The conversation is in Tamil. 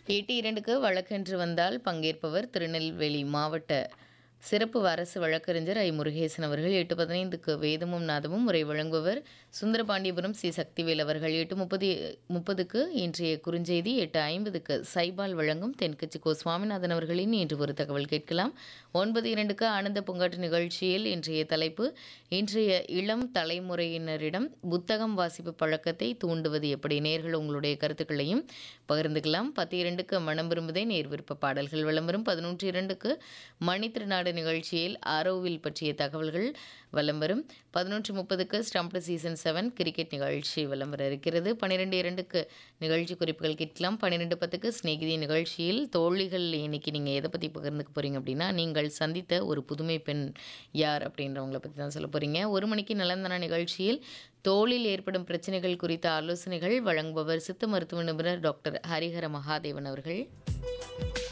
எட்டு இரண்டுக்கு வழக்கென்று வந்தால் பங்கேற்பவர் திருநெல்வேலி மாவட்ட சிறப்பு அரசு வழக்கறிஞர் ஐ முருகேசன் அவர்கள் எட்டு பதினைந்துக்கு வேதமும் நாதமும் உரை வழங்குபவர் சுந்தரபாண்டியபுரம் சி சக்திவேல் அவர்கள் எட்டு முப்பது முப்பதுக்கு இன்றைய குறுஞ்செய்தி எட்டு ஐம்பதுக்கு சைபால் வழங்கும் தென்கட்சி கோ சுவாமிநாதன் அவர்களின் இன்று ஒரு தகவல் கேட்கலாம் ஒன்பது இரண்டுக்கு ஆனந்த பூங்காட்டு நிகழ்ச்சியில் இன்றைய தலைப்பு இன்றைய இளம் தலைமுறையினரிடம் புத்தகம் வாசிப்பு பழக்கத்தை தூண்டுவது எப்படி நேர்கள் உங்களுடைய கருத்துக்களையும் பகிர்ந்துக்கலாம் பத்து இரண்டுக்கு மனம் விரும்புதே நேர் விருப்ப பாடல்கள் விளம்பரம் பதினொன்று இரண்டுக்கு மணி திருநாடு நிகழ்ச்சியில் ஆரோவில் பற்றிய தகவல்கள் வலம் வரும் பதினொன்று முப்பதுக்கு ஸ்டம்ப்டு சீசன் செவன் கிரிக்கெட் நிகழ்ச்சி வலம் வர இருக்கிறது பன்னிரெண்டு இரண்டுக்கு நிகழ்ச்சி குறிப்புகள் கேட்கலாம் பன்னிரெண்டு பத்துக்கு ஸ்நேகிதி நிகழ்ச்சியில் தோழிகள் இன்னைக்கு நீங்கள் எதை பற்றி பகிர்ந்துக்க போகிறீங்க அப்படின்னா நீங்கள் சந்தித்த ஒரு புதுமை பெண் யார் அப்படின்றவங்கள பற்றி தான் சொல்ல போகிறீங்க ஒரு மணிக்கு நலந்தன நிகழ்ச்சியில் தோளில் ஏற்படும் பிரச்சனைகள் குறித்த ஆலோசனைகள் வழங்குபவர் சித்த மருத்துவ நிபுணர் டாக்டர் ஹரிஹர மகாதேவன் அவர்கள்